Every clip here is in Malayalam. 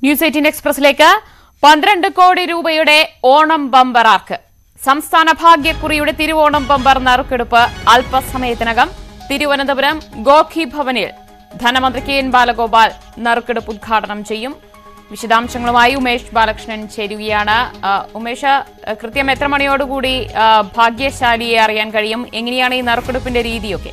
ന്യൂസ് എയ്റ്റീൻ എക്സ്പ്രസിലേക്ക് പന്ത്രണ്ട് കോടി രൂപയുടെ ഓണം ബമ്പർ ആർക്ക് സംസ്ഥാന ഭാഗ്യക്കുറിയുടെ തിരുവോണം ബമ്പർ നറുക്കെടുപ്പ് അല്പസമയത്തിനകം തിരുവനന്തപുരം ഗോഖി ഭവനിൽ ധനമന്ത്രി കെ എൻ ബാലഗോപാൽ നറുക്കെടുപ്പ് ഉദ്ഘാടനം ചെയ്യും വിശദാംശങ്ങളുമായി ഉമേഷ് ബാലകൃഷ്ണൻ ചേരുകയാണ് ആ, ഉമേഷ് ആ, കൃത്യം എത്ര മണിയോടുകൂടി ആ, ഭാഗ്യശാലിയെ അറിയാൻ കഴിയും എങ്ങനെയാണ് ഈ നറുക്കെടുപ്പിന്റെ രീതിയൊക്കെ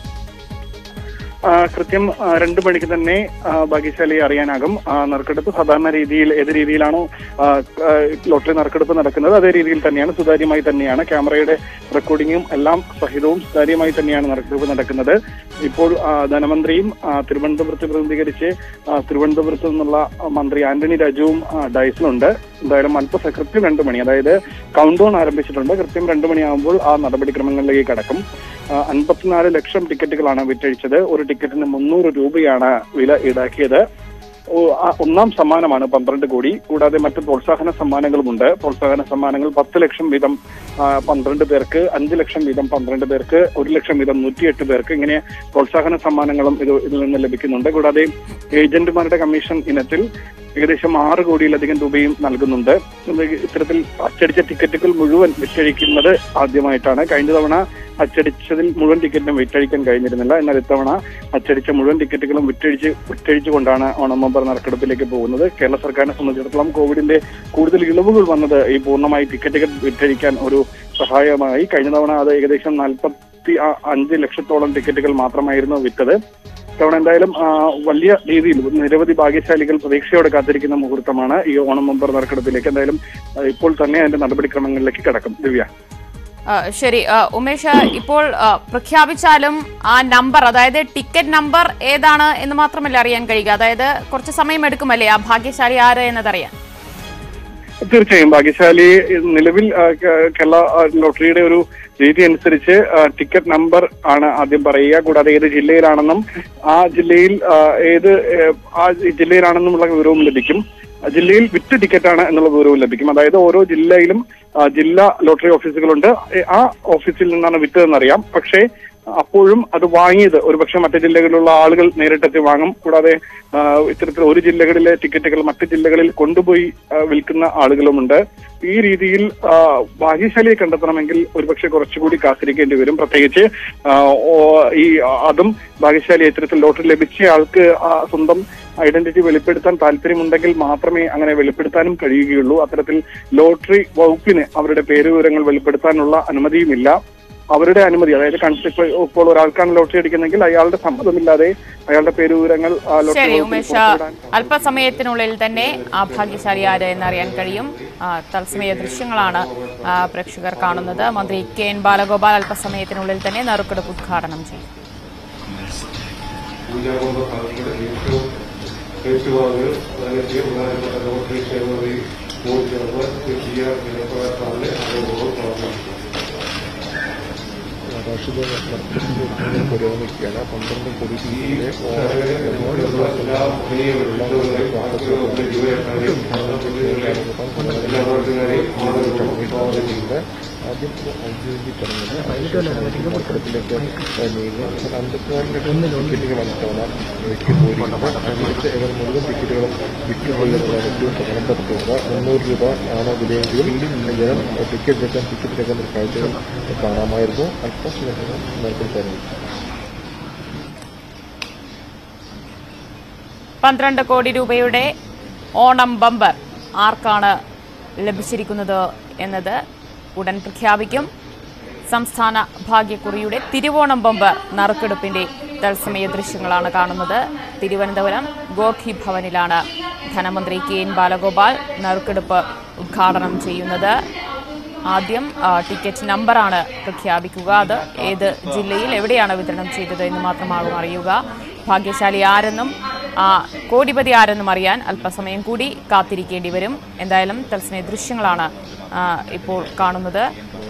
ആ, കൃത്യം ആ, രണ്ട് മണിക്ക് തന്നെ ആ, ഭാഗ്യശാലിയെ അറിയാനാകും ആ, നറുക്കെടുപ്പ് സാധാരണ രീതിയിൽ ഏത് രീതിയിലാണോ ആ, ആ, ലോട്ടറി നറുക്കെടുപ്പ് നടക്കുന്നത് അതേ രീതിയിൽ തന്നെയാണ് സുതാര്യമായി തന്നെയാണ് ക്യാമറയുടെ റെക്കോർഡിങ്ങും എല്ലാം സഹിതവും സുതാര്യമായി തന്നെയാണ് നറുക്കെടുപ്പ് നടക്കുന്നത് ഇപ്പോൾ ആ, ധനമന്ത്രിയും ആ, തിരുവനന്തപുരത്ത് പ്രതിനിധീകരിച്ച് ആ, തിരുവനന്തപുരത്ത് നിന്നുള്ള ആ, മന്ത്രി ആന്റണി രാജുവും ആ, ഡയസിലുണ്ട് എന്തായാലും അല്പ കൃത്യം രണ്ട് മണി അതായത് കൗണ്ട് ഡൗൺ ആരംഭിച്ചിട്ടുണ്ട് കൃത്യം രണ്ട് മണിയാകുമ്പോൾ ആ നടപടിക്രമങ്ങളിലേക്ക് കടക്കും ആ, അൻപത്തിനാല് ലക്ഷം ടിക്കറ്റുകളാണ് വിറ്റഴിച്ചത് ഒരു ടിക്കറ്റിന് മുന്നൂറ് രൂപയാണ് വില ഈടാക്കിയത് ഓ- ആ ഒന്നാം സമ്മാനമാണ് പന്ത്രണ്ട് കോടി കൂടാതെ മറ്റ് പ്രോത്സാഹന സമ്മാനങ്ങളുമുണ്ട് പ്രോത്സാഹന സമ്മാനങ്ങൾ പത്ത് ലക്ഷം വീതം ആ, പന്ത്രണ്ട് പേർക്ക് അഞ്ച് ലക്ഷം വീതം പന്ത്രണ്ട് പേർക്ക് ഒരു ലക്ഷം വീതം നൂറ്റിയെട്ട് പേർക്ക് ഇങ്ങനെ പ്രോത്സാഹന സമ്മാനങ്ങളും ഇത് ഇതിൽ നിന്ന് ലഭിക്കുന്നുണ്ട് കൂടാതെ ഏജന്റുമാരുടെ കമ്മീഷൻ ഇനത്തിൽ ഏകദേശം ആറ് കോടിയിലധികം രൂപയും നൽകുന്നുണ്ട് ഇത് ഇത്തരത്തിൽ അച്ചടിച്ച ടിക്കറ്റുകൾ മുഴുവൻ വിറ്റഴിക്കുന്നത് ആദ്യമായിട്ടാണ് കഴിഞ്ഞ തവണ അച്ചടിച്ചതിൽ മുഴുവൻ ടിക്കറ്റിനും വിറ്റഴിക്കാൻ കഴിഞ്ഞിരുന്നില്ല എന്നാൽ ഇത്തവണ അച്ചടിച്ച മുഴുവൻ ടിക്കറ്റുകളും വിറ്റഴിച്ച് വിറ്റഴിച്ചുകൊണ്ടാണ് ഓണം ബമ്പർ നറുക്കെടുപ്പിലേക്ക് പോകുന്നത് കേരള സർക്കാരിനെ സംബന്ധിച്ചിടത്തോളം കോവിഡിന്റെ കൂടുതൽ ഇളവുകൾ വന്നത് ഈ പൂർണ്ണമായി ടിക്കറ്റുകൾ വിറ്റഴിക്കാൻ ഒരു സഹായമായി കഴിഞ്ഞ തവണ അത് ഏകദേശം നാൽപ്പത്തി അഞ്ച് ലക്ഷത്തോളം ടിക്കറ്റുകൾ മാത്രമായിരുന്നു വിറ്റത് ഇത്തവണ എന്തായാലും ആ, വലിയ രീതിയിൽ നിരവധി ഭാഗ്യശാലികൾ പ്രതീക്ഷയോടെ കാത്തിരിക്കുന്ന മുഹൂർത്തമാണ് ഈ ഓണം ബമ്പർ നറുക്കെടുപ്പിലേക്ക് എന്തായാലും ആ, ഇപ്പോൾ തന്നെ അതിന്റെ നടപടിക്രമങ്ങളിലേക്ക് കടക്കും ദിവ്യ ആ, ശരി ആ, ഉമേഷ് ഇപ്പോൾ ആ, പ്രഖ്യാപിച്ചാലും ആ നമ്പർ അതായത് ടിക്കറ്റ് നമ്പർ ഏതാണ് എന്ന് മാത്രമല്ല അറിയാൻ കഴിയുക അതായത് കുറച്ച് സമയം എടുക്കുമല്ലേ ആ ഭാഗ്യശാലി ആര് എന്നതറിയാൻ തീർച്ചയായും ഭാഗ്യശാലി നിലവിൽ ആ, കേ- കേരള ആ, ലോട്ടറിയുടെ ഒരു രീതി അനുസരിച്ച് ആ, ടിക്കറ്റ് നമ്പർ ആണ് ആദ്യം പറയുക കൂടാതെ ഏത് ജില്ലയിലാണെന്നും ആ ജില്ലയിൽ ആ, ഏത് ഏ, ആ ജില്ലയിലാണെന്നുമുള്ള വിവരവും ലഭിക്കും ആ ജില്ലയിൽ വിറ്റ് ടിക്കറ്റാണ് എന്നുള്ള വിവരവും ലഭിക്കും അതായത് ഓരോ ജില്ലയിലും ആ, ജില്ലാ ലോട്ടറി ഓഫീസുകളുണ്ട് ഏ, ആ ഓഫീസിൽ നിന്നാണ് വിറ്റതെന്നറിയാം പക്ഷേ അപ്പോഴും അത് വാങ്ങിയത് ഒരുപക്ഷെ മറ്റു ജില്ലകളിലുള്ള ആളുകൾ നേരിട്ടെത്തി വാങ്ങും കൂടാതെ ആ, ഇത്തരത്തിൽ ഒരു ജില്ലകളിലെ ടിക്കറ്റുകൾ മറ്റു ജില്ലകളിൽ കൊണ്ടുപോയി ആ, വിൽക്കുന്ന ആളുകളുമുണ്ട് ഈ രീതിയിൽ ആ, ഭാഗ്യശാലിയെ കണ്ടെത്തണമെങ്കിൽ ഒരുപക്ഷെ കുറച്ചുകൂടി കാത്തിരിക്കേണ്ടി വരും പ്രത്യേകിച്ച് ആ, ഓ- ഈ അതും ഭാഗ്യശാലി ഇത്തരത്തിൽ ലോട്ടറി ലഭിച്ച ആൾക്ക് ആ സ്വന്തം ഐഡന്റിറ്റി വെളിപ്പെടുത്താൻ താല്പര്യമുണ്ടെങ്കിൽ മാത്രമേ അങ്ങനെ വെളിപ്പെടുത്താനും കഴിയുകയുള്ളൂ അത്തരത്തിൽ ലോട്ടറി വകുപ്പിന് അവരുടെ പേരുവിവരങ്ങൾ വെളിപ്പെടുത്താനുള്ള അനുമതിയുമില്ല അവരുടെ അനുമതി അതായത് കൺസ് ഇപ്പോൾ ഇപ്പോൾ ഒരാൾക്കാണ് ലോട്ടറി അടിക്കുന്നെങ്കിൽ അയാളുടെ സമ്മതമില്ലാതെ അയാളുടെ പേരുവിവരങ്ങൾ ആ ലോട്ടറി ശരി വകുപ്പിന് ഉമേഷ് പുറത്തുവിടാൻ അല്പസമയത്തിനുള്ളിൽ തന്നെ ആ ഭാഗ്യശാലി ആര് എന്നറിയാൻ കഴിയും ആ, തത്സമയ ദൃശ്യങ്ങളാണ് ആ, പ്രേക്ഷകർ കാണുന്നത് മന്ത്രി കെ എൻ ബാലഗോപാൽ അല്പസമയത്തിനുള്ളിൽ തന്നെ നറുക്കെടുപ്പ് ഉദ്ഘാടനം ചെയ്യും പൂജാകുന്ന ഭാഗങ്ങളുടെ ഏറ്റവും ഏറ്റുവാങ്ങൽ അതിനെത്തിയ പ്രധാനപ്പെട്ട ലോട്ടറി ക്ഷേമതി ബോർഡ് ചേർന്ന് ചെയ്യാൻ ജനപ്രവർത്തനങ്ങളെ അനുഭവം പ്രവർത്തിക്കുന്നു കാർഷിക നഷ്ടത്തിന്റെ ഉത്പാദനം പുരോഗമിക്കുകയാണ് പന്ത്രണ്ട് കോടി രൂപയുടെ എല്ലാ മുഖ്യമുള്ള എല്ലാ പ്രവർത്തകരെയും ചടങ്ങിട്ടുണ്ട് ആദ്യം ഒരു ഔദ്യോഗിക ചടങ്ങിന് അതിനുശേഷം നറുക്കെടുപ്പിലേക്ക് നീങ്ങി അൻപത്തിനാല് ടിക്കറ്റുകളാണ് തവണ വിറ്റുപോയിരിക്കുന്നത് അതിനകത്ത് ഇവർ മുഴുവൻ ടിക്കറ്റുകളും വിറ്റുപോയിരുന്നതാണ് ഏറ്റവും പ്രധാനപ്പെട്ടിട്ടുള്ളത് മുന്നൂറ് രൂപ ആണ് വിലയെങ്കിലും ജനം ടിക്കറ്റ് എടുക്കാൻ ടിക്കറ്റ് എടുക്കാൻ ഒരു കാഴ്ചകൾ കാണാമായിരുന്നു അല്പസമയത്തിന് നറുക്കെടുപ്പായിരുന്നു പന്ത്രണ്ട് കോടി രൂപയുടെ ഓണം ബമ്പർ ആർക്കാണ് ലഭിച്ചിരിക്കുന്നത് എന്നത് ഉടൻ പ്രഖ്യാപിക്കും സംസ്ഥാന ഭാഗ്യക്കുറിയുടെ തിരുവോണം ബമ്പർ നറുക്കെടുപ്പിന്റെ തത്സമയ ദൃശ്യങ്ങളാണ് കാണുന്നത് തിരുവനന്തപുരം ഗോഖി ഭവനിലാണ് ധനമന്ത്രി കെ എൻ ബാലഗോപാൽ നറുക്കെടുപ്പ് ഉദ്ഘാടനം ചെയ്യുന്നത് ആദ്യം ആ, ടിക്കറ്റ് നമ്പറാണ് പ്രഖ്യാപിക്കുക അത് ഏത് ജില്ലയിൽ എവിടെയാണ് വിതരണം ചെയ്തത് എന്ന് മാത്രമാകും അറിയുക ഭാഗ്യശാലി ആരെന്നും ആ കോടിപതി ആരെന്നും അറിയാൻ അല്പസമയം കൂടി കാത്തിരിക്കേണ്ടി വരും എന്തായാലും തത്സമയ ദൃശ്യങ്ങളാണ് ആ, ഇപ്പോൾ കാണുന്നത്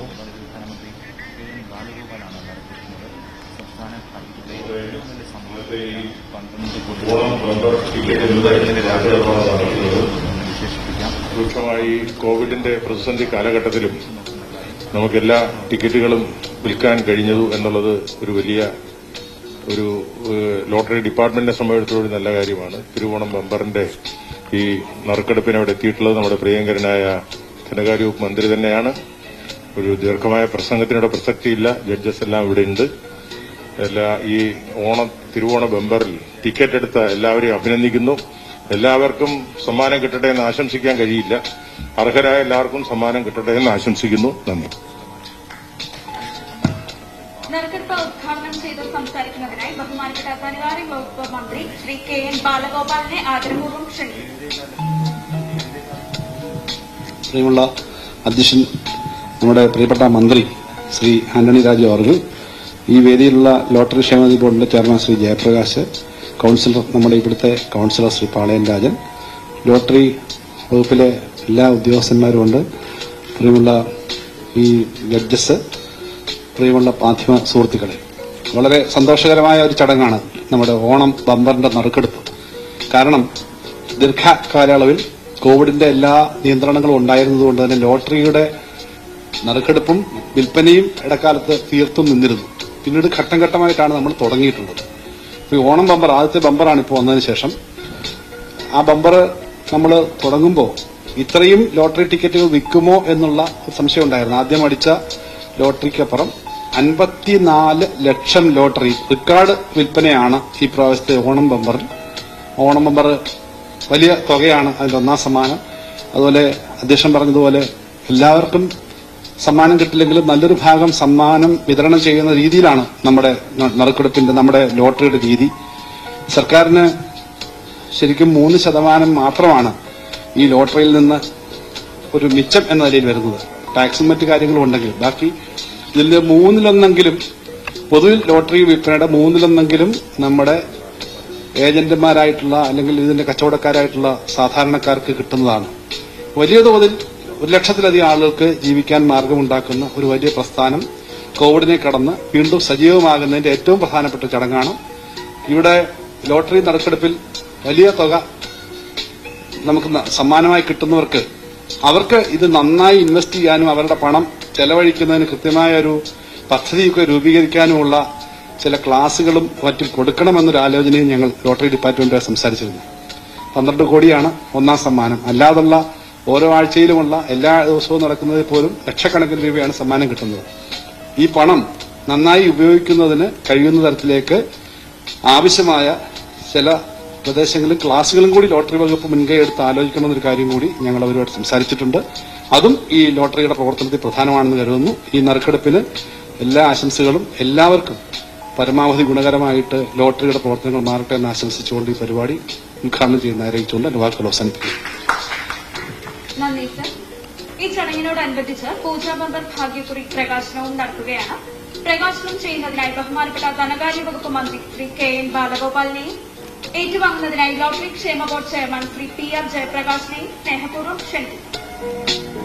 ഓണം ബമ്പർ ടിക്കറ്റ് വിതരണത്തിന് രാജ്യസഭ നടത്തുന്നത് രൂക്ഷമായി കോവിഡിന്റെ പ്രതിസന്ധി കാലഘട്ടത്തിലും നമുക്കെല്ലാ ടിക്കറ്റുകളും വിൽക്കാൻ കഴിഞ്ഞതു എന്നുള്ളത് ഒരു വലിയ ഒരു ഏഹ്, ലോട്ടറി ഡിപ്പാർട്ട്മെന്റിനെ സംബന്ധിച്ചിടത്തോളം ഒരു നല്ല കാര്യമാണ് തിരുവോണം ബമ്പറിന്റെ ഈ നറുക്കെടുപ്പിന് അവിടെ എത്തിയിട്ടുള്ളത് നമ്മുടെ പ്രിയങ്കരനായ ധനകാര്യ വകുപ്പ് മന്ത്രി തന്നെയാണ് ഒരു ദീർഘമായ പ്രസംഗത്തിനോട് പ്രസക്തിയില്ല ജഡ്ജസ് എല്ലാം ഇവിടെ ഉണ്ട് എല്ലാ ഈ ഓണം തിരുവോണ ബമ്പറിൽ ടിക്കറ്റ് എടുത്ത എല്ലാവരെയും അഭിനന്ദിക്കുന്നു എല്ലാവർക്കും സമ്മാനം കിട്ടട്ടെ എന്ന് ആശംസിക്കാൻ കഴിയില്ല അർഹരായ എല്ലാവർക്കും സമ്മാനം കിട്ടട്ടെ എന്ന് ആശംസിക്കുന്നു നന്ദി നറുക്കെടുപ്പ് ഉദ്ഘാടനം ചെയ്ത് സംസാരിക്കുന്നതിനായി ബഹുമാനപ്പെട്ട ധനകാര്യ വകുപ്പ് മന്ത്രി ശ്രീ കെ എൻ ബാലഗോപാലിനെ ആദരപൂർവ്വം ക്ഷണിക്കുന്നു പ്രിയമുള്ള അധ്യക്ഷൻ നമ്മുടെ പ്രിയപ്പെട്ട മന്ത്രി ശ്രീ ആന്റണി രാജു അവர்கள் ഈ വേദിയിലുള്ള ലോട്ടറി ക്ഷേമനിധി ബോർഡിന്റെ ചെയർമാൻ ശ്രീ ജയപ്രകാശ് കൗൺസിലർ നമ്മുടെ ഇവിടുത്തെ കൗൺസിലർ ശ്രീ പാളയൻ രാജൻ ലോട്ടറി വകുപ്പിലെ എല്ലാ ഉദ്യോഗസ്ഥന്മാരും ഉണ്ട് പ്രിയമുള്ള ഈ ജഡ്ജസ് പ്രിയമുള്ള മാധ്യമ സുഹൃത്തുക്കളെ വളരെ സന്തോഷകരമായ ഒരു ചടങ്ങാണ് നമ്മുടെ ഓണം ബമ്പറിന്റെ നറുക്കെടുപ്പ് കാരണം ദീർഘകാലയളവിൽ കോവിഡിന്റെ എല്ലാ നിയന്ത്രണങ്ങളും ഉണ്ടായിരുന്നതുകൊണ്ട് തന്നെ ലോട്ടറിയുടെ നറുക്കെടുപ്പും വിൽപ്പനയും ഇടക്കാലത്ത് തീർത്തും നിന്നിരുന്നു പിന്നീട് ഘട്ടം ഘട്ടമായിട്ടാണ് നമ്മൾ തുടങ്ങിയിട്ടുള്ളത് ഇപ്പൊ ഈ ഓണം ബമ്പർ ആദ്യത്തെ ബമ്പറാണ് ഇപ്പോൾ വന്നതിന് ശേഷം ആ ബമ്പർ നമ്മൾ തുടങ്ങുമ്പോൾ ഇത്രയും ലോട്ടറി ടിക്കറ്റുകൾ വിൽക്കുമോ എന്നുള്ള ഒരു സംശയം ഉണ്ടായിരുന്നു ആദ്യം അടിച്ച ലോട്ടറിക്കപ്പുറം അൻപത്തിനാല് ലക്ഷം ലോട്ടറി റെക്കോർഡ് വിൽപ്പനയാണ് ഈ പ്രാവശ്യത്തെ ഓണം ബമ്പറിൽ ഓണം ബമ്പർ വലിയ തുകയാണ് അതിന്റെ ഒന്നാം സമ്മാനം അതുപോലെ അധ്യക്ഷൻ പറഞ്ഞതുപോലെ എല്ലാവർക്കും സമ്മാനം കിട്ടില്ലെങ്കിലും നല്ലൊരു ഭാഗം സമ്മാനം വിതരണം ചെയ്യുന്ന രീതിയിലാണ് നമ്മുടെ ന- നറുക്കെടുപ്പിന്റെ നമ്മുടെ ലോട്ടറിയുടെ രീതി സർക്കാരിന് ശരിക്കും മൂന്ന് ശതമാനം മാത്രമാണ് ഈ ലോട്ടറിയിൽ നിന്ന് ഒരു മിച്ചം എന്ന നിലയിൽ വരുന്നത് ടാക്സും മറ്റു കാര്യങ്ങളും ഉണ്ടെങ്കിൽ ബാക്കി ഇതിൽ മൂന്നിലൊന്നെങ്കിലും പൊതുവിൽ ലോട്ടറി വിൽപ്പനയുടെ മൂന്നിലൊന്നെങ്കിലും നമ്മുടെ ഏജന്റുമാരായിട്ടുള്ള അല്ലെങ്കിൽ ഇതിന്റെ കച്ചവടക്കാരായിട്ടുള്ള സാധാരണക്കാർക്ക് കിട്ടുന്നതാണ് വലിയ തോതിൽ ഒരു ലക്ഷത്തിലധികം ആളുകൾക്ക് ജീവിക്കാൻ മാർഗമുണ്ടാക്കുന്ന ഒരു വലിയ പ്രസ്ഥാനം കോവിഡിനെ കടന്ന് വീണ്ടും സജീവമാകുന്നതിന്റെ ഏറ്റവും പ്രധാനപ്പെട്ട ചടങ്ങാണ് ഇവിടെ ലോട്ടറി നറുക്കെടുപ്പിൽ വലിയ തുക നമുക്ക് ന- സമ്മാനമായി കിട്ടുന്നവർക്ക് അവർക്ക് ഇത് നന്നായി ഇൻവെസ്റ്റ് ചെയ്യാനും അവരുടെ പണം ചെലവഴിക്കുന്നതിന് കൃത്യമായ ഒരു പദ്ധതിയൊക്കെ രൂപീകരിക്കാനുമുള്ള ചില ക്ലാസുകളും മറ്റും കൊടുക്കണമെന്നൊരു ആലോചനയും ഞങ്ങൾ ലോട്ടറി ഡിപ്പാർട്ട്മെന്റുമായി സംസാരിച്ചിരുന്നു പന്ത്രണ്ട് കോടിയാണ് ഒന്നാം സമ്മാനം അല്ലാതുള്ള ഓരോ ആഴ്ചയിലുമുള്ള എല്ലാ ദിവസവും നടക്കുന്നതിൽ പോലും ലക്ഷക്കണക്കിന് രൂപയാണ് സമ്മാനം കിട്ടുന്നത് ഈ പണം നന്നായി ഉപയോഗിക്കുന്നതിന് കഴിയുന്ന തരത്തിലേക്ക് ആവശ്യമായ ചില പ്രദേശങ്ങളിൽ ക്ലാസുകളും കൂടി ലോട്ടറി വകുപ്പ് മുൻകൈ എടുത്ത് ആലോചിക്കണമെന്നൊരു കാര്യം കൂടി ഞങ്ങൾ അവരുമായിട്ട് സംസാരിച്ചിട്ടുണ്ട് അതും ഈ ലോട്ടറിയുടെ പ്രവർത്തനത്തിൽ പ്രധാനമാണെന്ന് കരുതുന്നു ഈ നറുക്കെടുപ്പിന് എല്ലാ ആശംസകളും എല്ലാവർക്കും പരമാവധി ഗുണകരമായിട്ട് ലോട്ടറിയുടെ പ്രവർത്തനങ്ങൾ മാറട്ടെ എന്ന് ആശംസിച്ചുകൊണ്ട് ഈ പരിപാടി ഉദ്ഘാടനം ചെയ്യുന്ന അറിയിച്ചുകൊണ്ട് എന്റെ വാക്കുകൾ അവസാനിപ്പിക്കുന്നു നന്ദി സർ ഈ ചടങ്ങിനോടനുബന്ധിച്ച് പൂജാ ബമ്പർ ഭാഗ്യക്കുറി പ്രകാശനവും നടത്തുകയാണ് പ്രകാശനം ചെയ്യുന്നതിനായി ബഹുമാനപ്പെട്ട ധനകാര്യ വകുപ്പ് മന്ത്രി ശ്രീ കെ എൻ ബാലഗോപാലിനെയും ഏറ്റുവാങ്ങുന്നതിനായി ലോട്ടറി ക്ഷേമ board chairman Shri P R ജയപ്രകാശിനെയും സ്നേഹപൂർവ്വം ക്ഷണിക്കുന്നു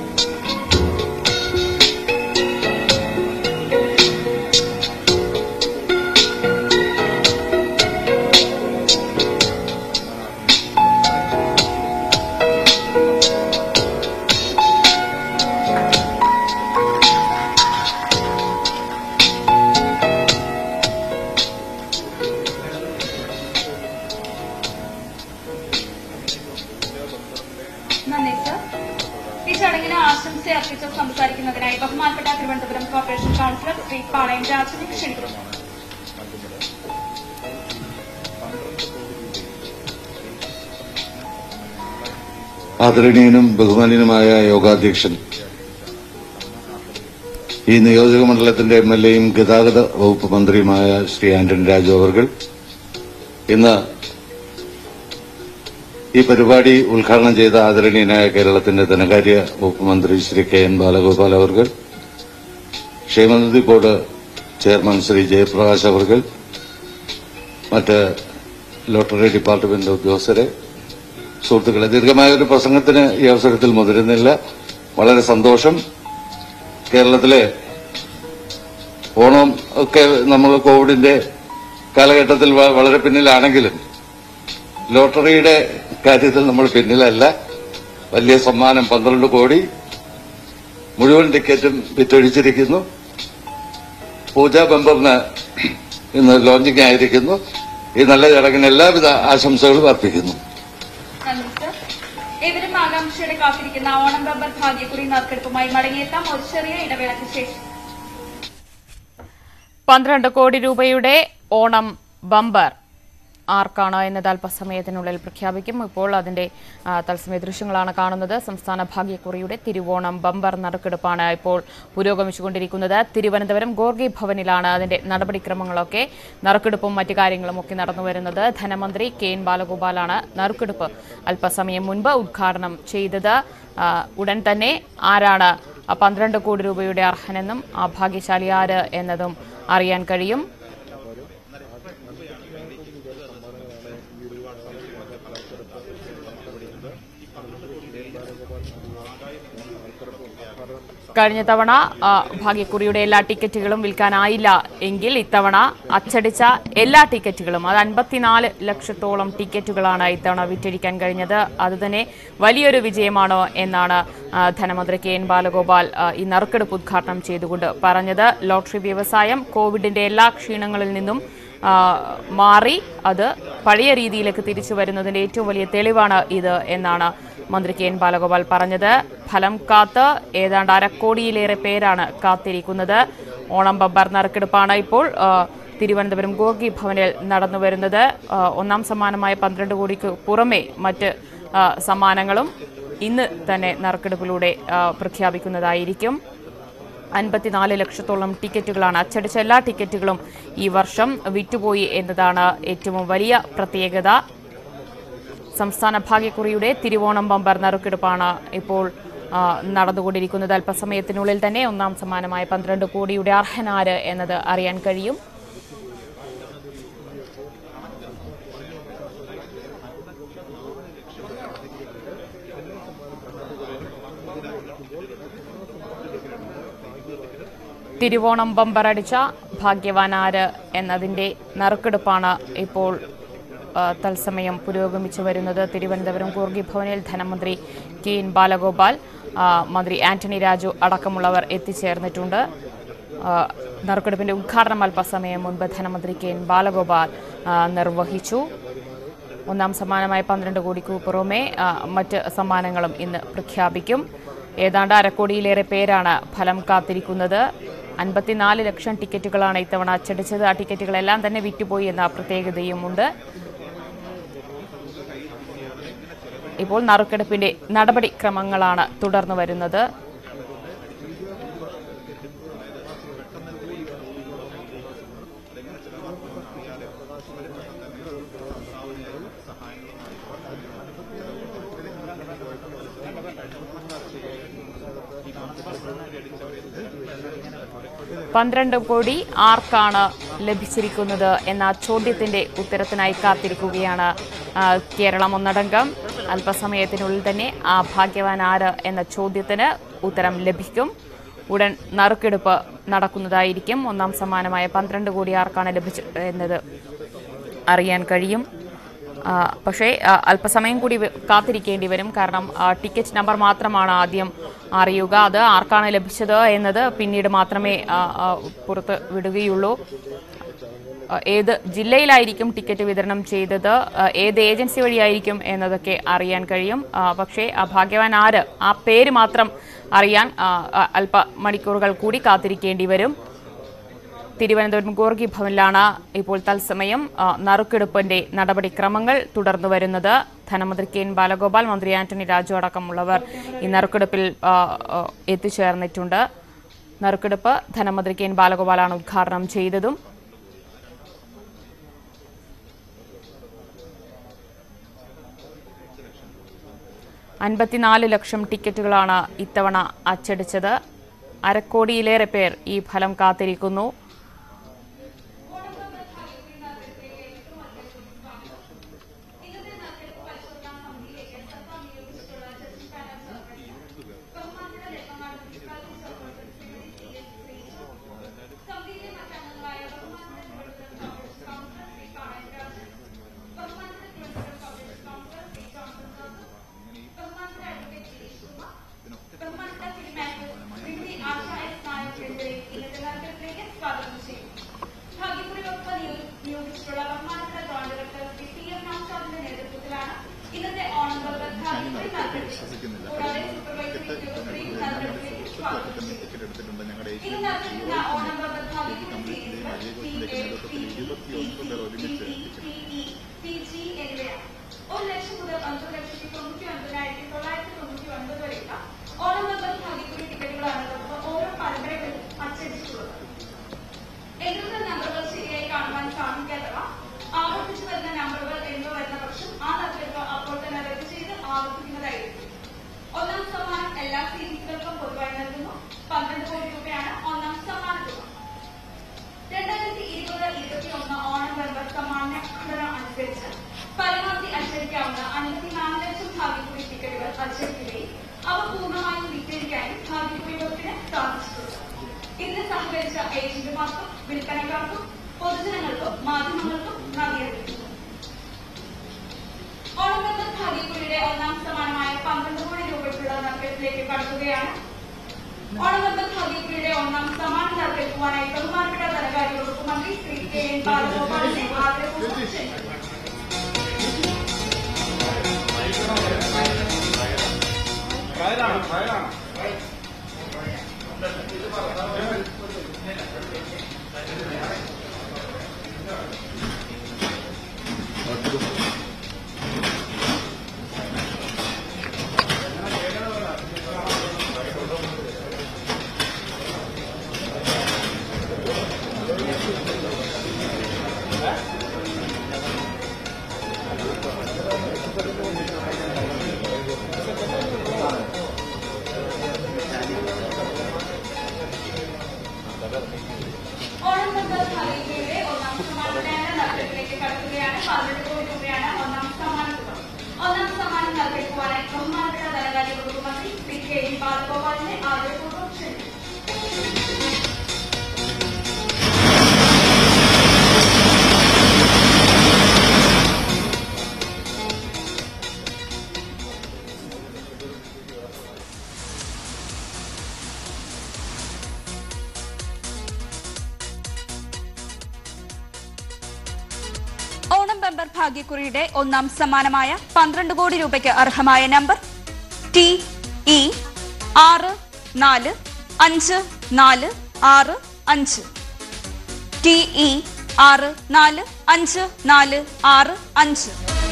നന്ദി സർ ഈ ചടങ്ങിന് ആശംസ അർപ്പിച്ച് സംസാരിക്കുന്നതിനായി ബഹുമാനപ്പെട്ട തിരുവനന്തപുരം കോർപ്പറേഷൻ കൌൺസിലർ ശ്രീ പാളയം രാജനെ ക്ഷണിക്കുന്നു ആദരണീയനും ബഹുമാനീയനുമായ യോഗാധ്യക്ഷൻ ഈ നിയോജക മണ്ഡലത്തിന്റെ എം എൽ എയും ഗതാഗത വകുപ്പ് മന്ത്രിയുമായ ശ്രീ ആന്റണി രാജു അവർകൾ ഇന്ന് ഈ പരിപാടി ഉദ്ഘാടനം ചെയ്ത ആദരണീയനായ കേരളത്തിന്റെ ധനകാര്യ വകുപ്പ് മന്ത്രി ശ്രീ കെ എൻ ബാലഗോപാൽ അവർകൾ ക്ഷേമനിധി ബോർഡ് ചെയർമാൻ ശ്രീ ജയപ്രകാശ് അവർകൾ മറ്റ് ലോട്ടറി ഡിപ്പാർട്ട്മെന്റ് ഉദ്യോഗസ്ഥരെ സുഹൃത്തുക്കളെ ദീർഘമായ ഒരു പ്രസംഗത്തിന് ഈ അവസരത്തിൽ മുതിരുന്നില്ല വളരെ സന്തോഷം കേരളത്തിലെ ഓണം ഒക്കെ നമ്മൾ കോവിഡിന്റെ കാലഘട്ടത്തിൽ വ- വളരെ പിന്നിലാണെങ്കിലും ലോട്ടറിയുടെ കാര്യത്തിൽ നമ്മൾ പിന്നിലല്ല വലിയ സമ്മാനം പന്ത്രണ്ട് കോടി മുഴുവൻ ടിക്കറ്റും വിറ്റൊഴിച്ചിരിക്കുന്നു പൂജാ ബമ്പറിന് ഇന്ന് ലോഞ്ചിങ് ആയിരിക്കുന്നു ഈ നല്ല ചടങ്ങിന് എല്ലാവിധ ആശംസകളും അർപ്പിക്കുന്നു നന്ദി സർ ഇവരും ആകാംക്ഷയോടെ കാത്തിരിക്കുന്ന ഓണം ബമ്പർ ഭാഗ്യക്കുറി നറുക്കെടുപ്പുമായി മടങ്ങിയെത്താം ഒരു ചെറിയ ഇടവേളയ്ക്ക് ശേഷം പന്ത്രണ്ട് കോടി രൂപയുടെ ഓണം ബമ്പർ ആർക്കാണ് എന്നത് അല്പസമയത്തിനുള്ളിൽ പ്രഖ്യാപിക്കും ഇപ്പോൾ അതിന്റെ ആ, തത്സമയ ദൃശ്യങ്ങളാണ് കാണുന്നത് സംസ്ഥാന ഭാഗ്യക്കുറിയുടെ തിരുവോണം ബമ്പർ നറുക്കെടുപ്പാണ് ഇപ്പോൾ പുരോഗമിച്ചുകൊണ്ടിരിക്കുന്നത് തിരുവനന്തപുരം ഗോർഗി ഭവനിലാണ് അതിന്റെ നടപടിക്രമങ്ങളൊക്കെ നറുക്കെടുപ്പും മറ്റു കാര്യങ്ങളും ഒക്കെ നടന്നു വരുന്നത് ധനമന്ത്രി കെ എൻ ബാലഗോപാലാണ് നറുക്കെടുപ്പ് അല്പസമയം മുൻപ് ഉദ്ഘാടനം ചെയ്തത് ആ, ഉടൻ തന്നെ ആരാണ് ആ പന്ത്രണ്ട് കോടി രൂപയുടെ അർഹനെന്നും ആ ഭാഗ്യശാലി ആര് എന്നതും അറിയാൻ കഴിയും കഴിഞ്ഞ തവണ ആ, ഭാഗ്യക്കുറിയുടെ എല്ലാ ടിക്കറ്റുകളും വിൽക്കാനായില്ല എങ്കിൽ ഇത്തവണ അച്ചടിച്ച എല്ലാ ടിക്കറ്റുകളും അത് അൻപത്തിനാല് ലക്ഷത്തോളം ടിക്കറ്റുകളാണ് ഇത്തവണ വിറ്റഴിക്കാൻ കഴിഞ്ഞത് അതുതന്നെ വലിയൊരു വിജയമാണോ എന്നാണ് ആ, ധനമന്ത്രി കെ എൻ ബാലഗോപാൽ ആ, ഈ നറുക്കെടുപ്പ് ഉദ്ഘാടനം ചെയ്തുകൊണ്ട് പറഞ്ഞത് ലോട്ടറി വ്യവസായം കോവിഡിന്റെ എല്ലാ ക്ഷീണങ്ങളിൽ നിന്നും ആ, മാറി അത് പഴയ രീതിയിലേക്ക് തിരിച്ചു വരുന്നതിന്റെ ഏറ്റവും വലിയ തെളിവാണ് ഇത് എന്നാണ് മന്ത്രി കെ എൻ ബാലഗോപാൽ പറഞ്ഞത് ഫലം കാത്ത് ഏതാണ്ട് അരക്കോടിയിലേറെ പേരാണ് കാത്തിരിക്കുന്നത് ഓണം ബമ്പർ നറുക്കെടുപ്പാണ് ഇപ്പോൾ ആ, തിരുവനന്തപുരം ഗോർഗി ഭവനിൽ നടന്നു വരുന്നത് ആ, ഒന്നാം സമ്മാനമായ പന്ത്രണ്ട് കോടിക്ക് പുറമെ മറ്റ് ആ, സമ്മാനങ്ങളും ഇന്ന് തന്നെ നറുക്കെടുപ്പിലൂടെ ആ, പ്രഖ്യാപിക്കുന്നതായിരിക്കും അൻപത്തിനാല് ലക്ഷത്തോളം ടിക്കറ്റുകളാണ് അച്ചടിച്ച എല്ലാ ടിക്കറ്റുകളും ഈ വർഷം വിറ്റുപോയി എന്നതാണ് ഏറ്റവും വലിയ പ്രത്യേകത സംസ്ഥാന ഭാഗ്യക്കുറിയുടെ തിരുവോണം ബമ്പർ നറുക്കെടുപ്പാണ് ഇപ്പോൾ ആ, നടന്നുകൊണ്ടിരിക്കുന്നത് അല്പസമയത്തിനുള്ളിൽ തന്നെ ഒന്നാം സമ്മാനമായ പന്ത്രണ്ട് കോടിയുടെ അർഹനാര് എന്നത് അറിയാൻ കഴിയും തിരുവോണം ബമ്പറടിച്ച ഭാഗ്യവാൻ ആര് എന്നതിന്റെ നറുക്കെടുപ്പാണ് ഇപ്പോൾ ആ, തത്സമയം പുരോഗമിച്ചു വരുന്നത് തിരുവനന്തപുരം കൂർഗി ഭവനിൽ ധനമന്ത്രി കെ എൻ ബാലഗോപാൽ ആ, മന്ത്രി ആന്റണി രാജു അടക്കമുള്ളവർ എത്തിച്ചേർന്നിട്ടുണ്ട് ആ, നറുക്കെടുപ്പിന്റെ ഉദ്ഘാടനം അല്പസമയം മുൻപ് ധനമന്ത്രി കെ എൻ ബാലഗോപാൽ ആ, നിർവഹിച്ചു ഒന്നാം സമ്മാനമായ പന്ത്രണ്ട് കോടിക്ക് പുറമെ ആ, മറ്റ് സമ്മാനങ്ങളും ഇന്ന് പ്രഖ്യാപിക്കും ഏതാണ്ട് അരക്കോടിയിലേറെ പേരാണ് ഫലം കാത്തിരിക്കുന്നത് അൻപത്തിനാല് ലക്ഷം ടിക്കറ്റുകളാണ് ഇത്തവണ അച്ചടിച്ചത് ആ ടിക്കറ്റുകളെല്ലാം തന്നെ വിറ്റുപോയി എന്ന പ്രത്യേകതയുമുണ്ട് ഇപ്പോൾ നറുക്കെടുപ്പിന്റെ നടപടിക്രമങ്ങളാണ് തുടർന്നു വരുന്നത് പന്ത്രണ്ട് കോടി ആർക്കാണ് ലഭിച്ചിരിക്കുന്നത് എന്ന ചോദ്യത്തിന്റെ ഉത്തരത്തിനായി കാത്തിരിക്കുകയാണ് ആ, കേരളം ഒന്നടങ്കം അല്പസമയത്തിനുള്ളിൽ തന്നെ ആ ഭാഗ്യവാൻ ആര് എന്ന ചോദ്യത്തിന് ഉത്തരം ലഭിക്കും ഉടൻ നറുക്കെടുപ്പ് നടക്കുന്നതായിരിക്കും ഒന്നാം സമ്മാനമായ പന്ത്രണ്ട് കോടി ആർക്കാണ് ലഭിച്ചത് എന്നത് അറിയാൻ കഴിയും ആ, പക്ഷേ ആ, അല്പസമയം കൂടി വെ- കാത്തിരിക്കേണ്ടി വരും കാരണം ആ, ടിക്കറ്റ് നമ്പർ മാത്രമാണ് ആദ്യം അറിയുക അത് ആർക്കാണ് ലഭിച്ചത് എന്നത് പിന്നീട് മാത്രമേ ആ, ആ, പുറത്ത് വിടുകയുള്ളൂ ആ, ഏത് ജില്ലയിലായിരിക്കും ടിക്കറ്റ് വിതരണം ചെയ്തത് ആ, ഏത് ഏജൻസി വഴിയായിരിക്കും എന്നതൊക്കെ അറിയാൻ കഴിയും ആ, പക്ഷേ ആ ഭാഗ്യവാൻ ആര് ആ പേര് മാത്രം അറിയാൻ ആ, ആ, അല്പ മണിക്കൂറുകൾ കൂടി കാത്തിരിക്കേണ്ടി വരും തിരുവനന്തപുരം ഗോർഗി ഭവനിലാണ് ഇപ്പോൾ തത്സമയം ആ, നറുക്കെടുപ്പിന്റെ നടപടിക്രമങ്ങൾ തുടർന്നു വരുന്നത് ധനമന്ത്രി കെ എൻ ബാലഗോപാൽ മന്ത്രി ആന്റണി രാജു അടക്കമുള്ളവർ ഈ നറുക്കെടുപ്പിൽ ആ, ആ, എത്തിച്ചേർന്നിട്ടുണ്ട് നറുക്കെടുപ്പ് ധനമന്ത്രി കെ എൻ ബാലഗോപാലാണ് ഉദ്ഘാടനം ചെയ്തതും അൻപത്തിനാല് ലക്ഷം ടിക്കറ്റുകളാണ് ഇത്തവണ അച്ചടിച്ചത് അരക്കോടിയിലേറെ പേർ ഈ ഫലം കാത്തിരിക്കുന്നു ബഹുമാനപ്പെട്ട തിരുമേനി ആശാ എസ് നായർ എന്നിവരെ ഇന്നത്തെ നറുക്കെടുപ്പിലേക്ക് സ്വാഗതം നറുക്കെടുപ്പിൽ വിശ്വസിക്കുന്നില്ല ടിക്കറ്റ് ഇപ്പം ഞങ്ങളുടെ സുഹൃത്തുക്കളൊക്കെ തന്നെ ടിക്കറ്റ് എടുത്തിട്ടുണ്ട് ഞങ്ങളുടെ ഇന്ന് ഏഷ്യൻ നടക്കുന്ന ഓണം ബമ്പർ ഭാഗ്യക്കുറി കമ്മിറ്റിയുടെയും അജയ് ഘോഷിന്റെയും നേതൃത്വത്തിൽ ഇരുപത്തിയൊന്ന് പേർ ഒരുമിച്ച് ടിക്കറ്റ് പി ജി എന്നിവയാണ് ഒരു ലക്ഷം മുതൽ അഞ്ചു ലക്ഷത്തി തൊണ്ണൂറ്റി ഒൻപതിനായിരത്തി തൊള്ളായിരത്തി തൊണ്ണൂറ്റി ഒൻപത് വരെയുള്ള ഓണം ബമ്പർ ഭാഗ്യക്കുറി ടിക്കറ്റുകളാണ് നമുക്ക് ഓരോ പരമ്പരകളിലും അച്ചടിച്ചിട്ടുള്ളത് എഴുതുന്ന നമ്പറുകൾ ശരിയായി കാണുവാൻ സാധിക്കാത്തവ ആവർത്തിച്ചു വരുന്ന നമ്പറുകൾ എന്നിവ വരുന്ന പക്ഷം ആ നറുക്കെടുപ്പ് അപ്പോൾ തന്നെ റദ്ദ് ചെയ്ത് ആവർത്തിക്കുന്നതായിരിക്കും ഒന്നാം സമ്മാനം എല്ലാ സീരീസുകൾക്കും പൊതുവായി നൽകുന്നു പന്ത്രണ്ട് കോടി രൂപയാണ് ഒന്നാം സമ്മാന തുക രണ്ടായിരത്തി ഇരുപത് ഇരുപത്തി ഒന്ന് ഓണം ബമ്പർ സമ്മാന ഘടന അനുസരിച്ച് പരമാവധി അച്ചടിക്കാവുന്ന അൻപത്തിനാല് ലക്ഷം ഭാഗ്യക്കുറി ടിക്കറ്റുകൾ അച്ചടിക്കുകയും അവ പൂർണ്ണമായും വിറ്റഴിക്കാനും ഭാഗ്യക്കുറി വകുപ്പിന് സാധിച്ചിട്ടുണ്ട് ഇതിന് സഹകരിച്ച ഏജന്റുമാർക്കും വിൽപ്പനക്കാർക്കും പൊതുജനങ്ങൾക്കും മാധ്യമങ്ങൾക്കും നന്ദി അറിയിക്കുന്നു ഓണബന്ധ ഭാഗ്യക്കുറിയുടെ ഒന്നാം സമ്മാനമായ പന്ത്രണ്ട് കോടി രൂപയ്ക്കുള്ള നറുക്കെടുപ്പിലേക്ക് കടക്കുകയാണ് ഓണബന്ധ ഭാഗ്യക്കുറിയുടെ ഒന്നാം സമ്മാനം നറുക്കെടുക്കുവാനായി ബഹുമാനപ്പെട്ട ധനകാര്യ വകുപ്പ് മന്ത്രി ശ്രീ കെ എൻ ബാലഗോപാലിനെ ആദരപൂർവ്വം ക്ഷണിക്കുന്നു ഓണം ബന്ധ ഭാഗ്യക്കുറിയുടെ ഒന്നാം സമ്മാനത്തിനായ നറുക്കെടുപ്പിലേക്ക് കടക്കുകയാണ് പന്ത്രണ്ട് കോടി രൂപയാണ് ഒന്നാം സമ്മാന തുക ഒന്നാം സമ്മാനം നറുക്കെടുക്കുവാനായി ബഹുമാനപ്പെട്ട ധനകാര്യ വകുപ്പ് മന്ത്രി ശ്രീ കെ എൻ ബാലഗോപാലിനെ ആദരപൂർവ്വം ക്ഷണിക്കുന്നു ഓണം ബമ്പർ ഭാഗ്യക്കുറിയുടെ ഒന്നാം സമ്മാനമായ പന്ത്രണ്ട് കോടി രൂപയ്ക്ക് അർഹമായ നമ്പർ ടി ഇ ആറ് നാല് അഞ്ച് നാല് ആറ് അഞ്ച് ടി ഇ ആറ് നാല് അഞ്ച് നാല് ആറ് അഞ്ച്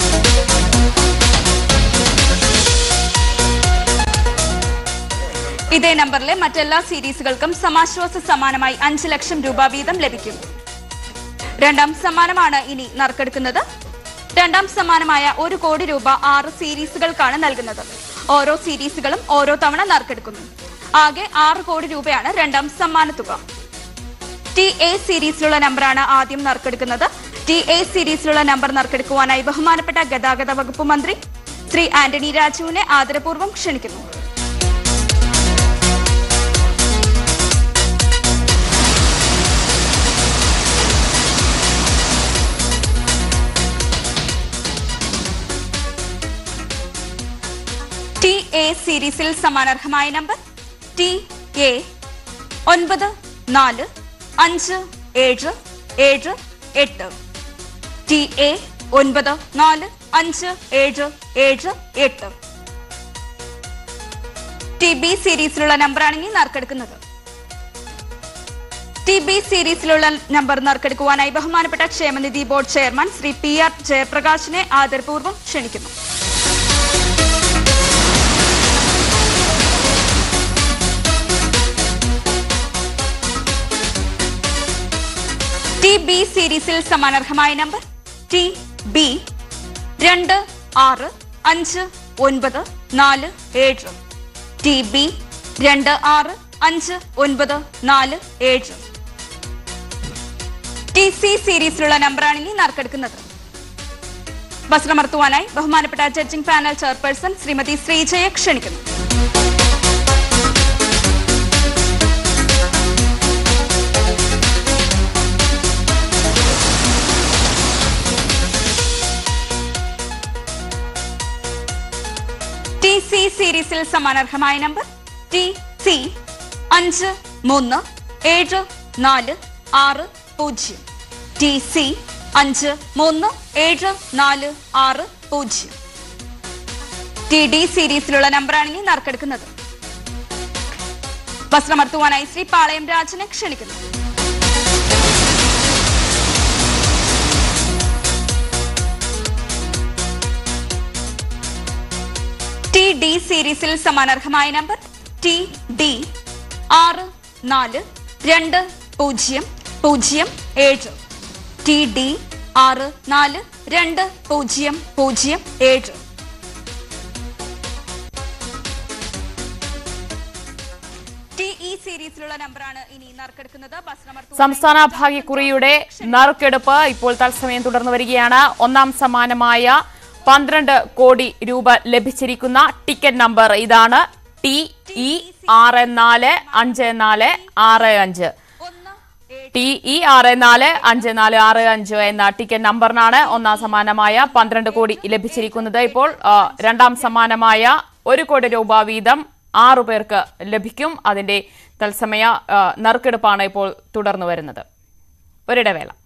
ഇതേ നമ്പറിലെ മറ്റെല്ലാ സീരീസുകൾക്കും സമാശ്വാസ സമ്മാനമായി അഞ്ച് ലക്ഷം രൂപ വീതം ലഭിക്കും രണ്ടാം സമ്മാനമാണ് ഇനി നറുക്കെടുക്കുന്നത് രണ്ടാം സമ്മാനമായ ഒരു കോടി രൂപ ആറ് സീരീസുകൾക്കാണ് നൽകുന്നത് ഓരോ സീരീസുകളും ഓരോ തവണ നറുക്കെടുക്കുന്നു ആകെ ആറ് കോടി രൂപയാണ് രണ്ടാം സമ്മാന തുക ടി എ സീരീസിലുള്ള നമ്പറാണ് ആദ്യം നറുക്കെടുക്കുന്നത് ടി എ സീരീസിലുള്ള നമ്പർ നറുക്കെടുക്കുവാനായി ബഹുമാനപ്പെട്ട ഗതാഗത വകുപ്പ് മന്ത്രി ശ്രീ ആന്റണി രാജുവിനെ ആദരപൂർവ്വം ക്ഷണിക്കുന്നു ടി എ സീരീസിൽ സമാനർഹമായ നമ്പർ ടി എ ഒൻപത് നാല് അഞ്ച് ഏഴ് ഏഴ് എട്ട് ടി എ ഒൻപത് നാല് അഞ്ച് ഏഴ് ഏഴ് എട്ട് ടി ബി സീരീസിലുള്ള നമ്പറാണ് ഇനി നറുക്കെടുക്കുന്നത് ടി ബി സീരീസിലുള്ള നമ്പർ നറുക്കെടുക്കുവാനായി ബഹുമാനപ്പെട്ട ക്ഷേമനിധി board chairman Shri P R ജയപ്രകാശിനെ ആദരപൂർവ്വം ക്ഷണിക്കുന്നു ടി ബി സീരീസിൽ സമാനർഹമായ നമ്പർ ടി ബി രണ്ട് ആറ് അഞ്ച് ഒൻപത് നാല് ഏഴ് ടി ബി രണ്ട് ആറ് അഞ്ച് ഒൻപത് നാല് ഏഴ് ടി സി സീരീസിലുള്ള നമ്പറാണ് ഇനി നറുക്കെടുക്കുന്നത് വസ്ത്രമർത്തുവാനായി ബഹുമാനപ്പെട്ട ജഡ്ജിംഗ് പാനൽ ചെയർപേഴ്സൺ ശ്രീമതി ശ്രീജയെ ക്ഷണിക്കുന്നു ടി സി സീരീസിൽ സമാനർഹമായ നമ്പർ ടി സി അഞ്ച് മൂന്ന് ഏഴ് നാല് ആറ് പൂജ്യം ടി സി അഞ്ച് മൂന്ന് ഏഴ് നാല് ആറ് പൂജ്യം ടി ഡി സീരീസിലുള്ള നമ്പറാണ് ഇനി നറുക്കെടുക്കുന്നത് വസ്ത്രമർത്തുവാനായി ശ്രീ പാളയം രാജനെ ക്ഷണിക്കുന്നു ടി ഡി സീരീസിൽ സമാനർഹമായ നമ്പർ ടി ഡി ആറ് നാല് രണ്ട് പൂജ്യം പൂജ്യം ഏഴ് ടി ഡി ആറ് നാല് രണ്ട് പൂജ്യം പൂജ്യം ഏഴ് ടി ഇ സീരീസിലുള്ള നമ്പറാണ് ഇനി നറുക്കെടുക്കുന്നത് ബസ് സംസ്ഥാന ഭാഗ്യക്കുറിയുടെ നറുക്കെടുപ്പ് ഇപ്പോൾ തത്സമയം തുടർന്നു വരികയാണ് ഒന്നാം സമ്മാനമായ പന്ത്രണ്ട് കോടി രൂപ ലഭിച്ചിരിക്കുന്ന ടിക്കറ്റ് നമ്പർ ഇതാണ് ടി ഇ ആറ് നാല് അഞ്ച് നാല് ആറ് അഞ്ച് ടി ഇ ആറ് നാല് അഞ്ച് നാല് ആറ് അഞ്ച് എന്ന ടിക്കറ്റ് നമ്പറിനാണ് ഒന്നാം സമ്മാനമായ പന്ത്രണ്ട് കോടി ലഭിച്ചിരിക്കുന്നത് ഇപ്പോൾ ആ, രണ്ടാം സമ്മാനമായ ഒരു കോടി രൂപ വീതം ആറു പേർക്ക് ലഭിക്കും അതിന്റെ തത്സമയ ആ, നറുക്കെടുപ്പാണ് ഇപ്പോൾ തുടർന്നു വരുന്നത് ഒരിടവേള